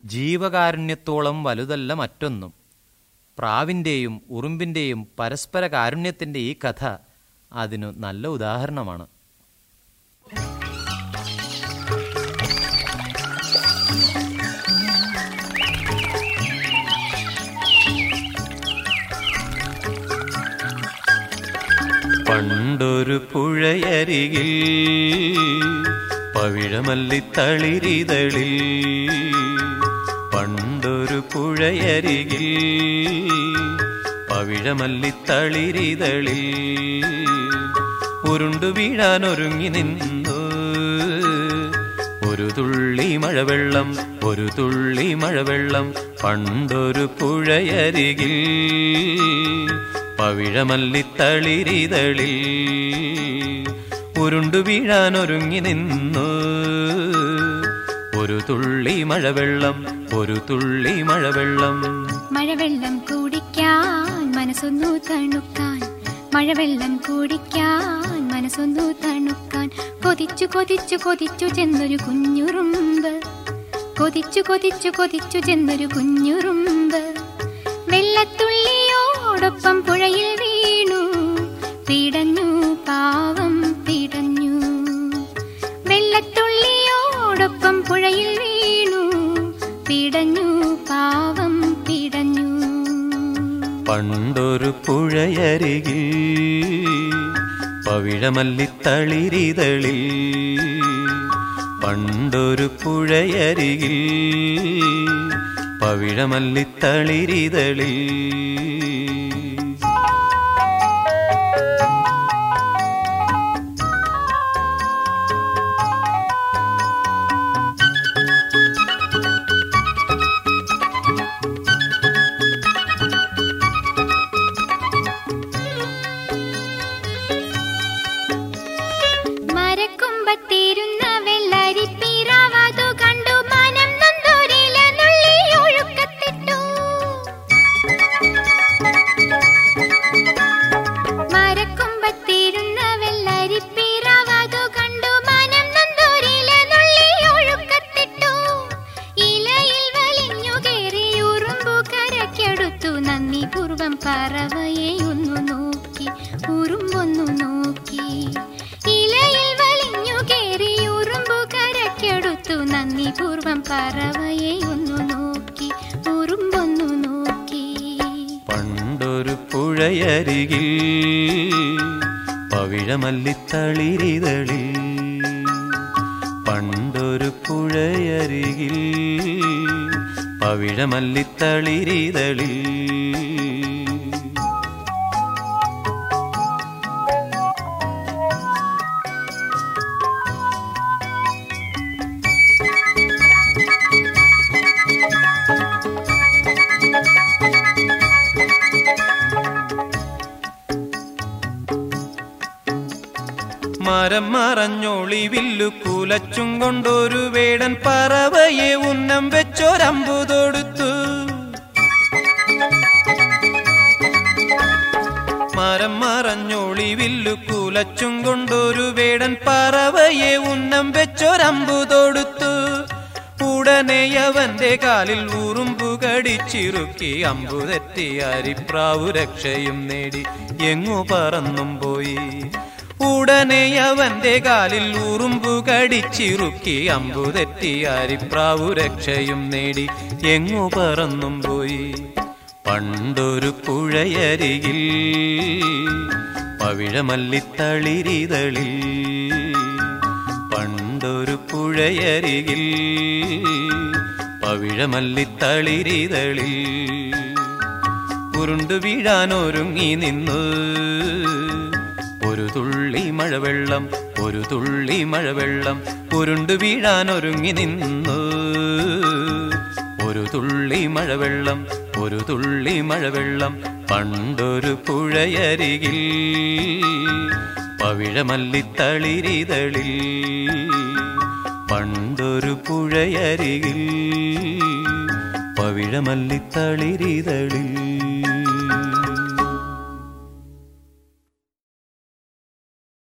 ജീവകാരുണ്യത്തോളം വലുതല്ല മറ്റൊന്നും പ്രാവിൻ്റെയും ഉറുമ്പിൻ്റെയും പരസ്പര കാരുണ്യത്തിൻ്റെ ഈ കഥ അതിനു നല്ല ഉദാഹരണമാണ് പണ്ടൊരു പുഴയരികിൽ പവിഴമല്ലിത്തളിരിതളിൽ പണ്ടൊരു പുഴയരികിൽ പവിഴമല്ലിത്തളിരിതളിൽ ഉരുണ്ടു വീഴാൻ ഒരുങ്ങി നിന്നു ഒരു തുള്ളി മഴവെള്ളം ഒരു തുള്ളി മഴവെള്ളം പണ്ടൊരു പുഴയരികിൽ പവിഴമല്ലിത്തളിരിതളിൽ ഉരുണ്ടു വീഴാൻ ഒരുങ്ങി നിന്നു ഒരു തുള്ളി മഴവെള്ളം ഒരു തുള്ളി മഴവെള്ളം മഴവെള്ളം കുടിക്കാൻ മനസ്സൊന്നു തണുക്കാൻ മഴവെള്ളം കുടിക്കാൻ മനസ്സൊന്നു തണുക്കാൻ കൊതിച്ചു കൊതിച്ചു കൊതിച്ചു ചെന്നൊരു കുഞ്ഞുറുമ്പ് കൊതിച്ചു കൊതിച്ചു കൊതിച്ചു ചെന്നൊരു കുഞ്ഞുറുമ്പ് വെള്ളത്തുള്ളിയോടൊപ്പം പുഴയിൽ വീണു പിടഞ്ഞു പാവം പിടഞ്ഞു വെള്ളത്തുള്ളിയോടൊപ്പം പുഴയിൽ വീണു പിടഞ്ഞു പാവം പിടഞ്ഞു പണ്ടൊരു പുഴയരികിൽ പവിഴമല്ലിത്തളിരിതളിൽ പണ്ടൊരു പുഴയരികിൽ പവിഴമല്ലിത്തളിരിതളിൽ മരക്കൊമ്പത്തിരുന്ന വെള്ളരിപ്പിറാവതു കണ്ടു മനം നൊന്തൊരില നുള്ളി ഒഴുക്കത്തിട്ടു മരക്കൊമ്പത്തിരുന്ന വെള്ളരിപ്പിറാവതു കണ്ടു മനം നൊന്തൊരില നുള്ളി ഒഴുക്കത്തിട്ടു ഇലയിൽ വലിഞ്ഞു കയറി ഉറുമ്പു കരക്കെടുത്തു നന്ദി പൂർവം പറവയെ ഒന്നു നോക്കി ഉറുമ്പൊന്നു നോക്കി ഇലയിൽ വലിഞ്ഞു കയറി ഉറുമ്പു കരക്കെടുത്തു നന്ദി പൂർവം പറവയെ ഒന്നു നോക്കി ഉറുമ്പൊന്നു നോക്കി പണ്ടൊരു പുഴയരികിൽ പവിഴമല്ലിത്തളിരിതളിൽ പണ്ടൊരു പുഴയരികിൽ പവിഴമല്ലിത്തളിരിതളിൽ മരം മറഞ്ഞൊളി വില്ലു കുലച്ചും കൊണ്ടൊരു വേടൻ പറവയെ ഉന്നം വെച്ചൊരമ്പു തൊടുത്തു മരം മറഞ്ഞൊളി വില്ലു കുലച്ചും കൊണ്ടൊരു വേടൻ പറവയെ ഉന്നം വെച്ചൊരമ്പു തൊടുത്തു ഉടനെ അവന്റെ കാലിൽ ഉറുമ്പു കടിച്ചിറുക്കി അമ്പു തെറ്റി അരിപ്രാവു രക്ഷയും നേടി എങ്ങു പറന്നും പോയി ഉടനെ അവന്റെ കാലിൽ ഉറുമ്പു കടിച്ചിറുക്കി അമ്പു തെറ്റി അരിപ്രാവു രക്ഷയും നേടി എങ്ങു പറന്നും പോയി പണ്ടൊരു പുഴയരികിൽ പവിഴമല്ലിത്തളിരിതളിൽ പണ്ടൊരു പുഴയരികിൽ പവിഴമല്ലിത്തളിരിതളിൽ ഉരുണ്ടു വീഴാനൊരുങ്ങി നിന്നു ഒരു തുള്ളി മഴവെള്ളം ഒരു തുള്ളി മഴവെള്ളം ഉരുണ്ടു വീഴാനൊരുങ്ങി നിന്നു ഒരു തുള്ളി മഴവെള്ളം ഒരു തുള്ളി മഴവെള്ളം പണ്ടൊരു പുഴയരികിൽ പവിഴമല്ലിത്തളിരിതളിൽ പണ്ടൊരു പുഴയരികിൽ പവിഴമല്ലിത്തളിരിതളിൽ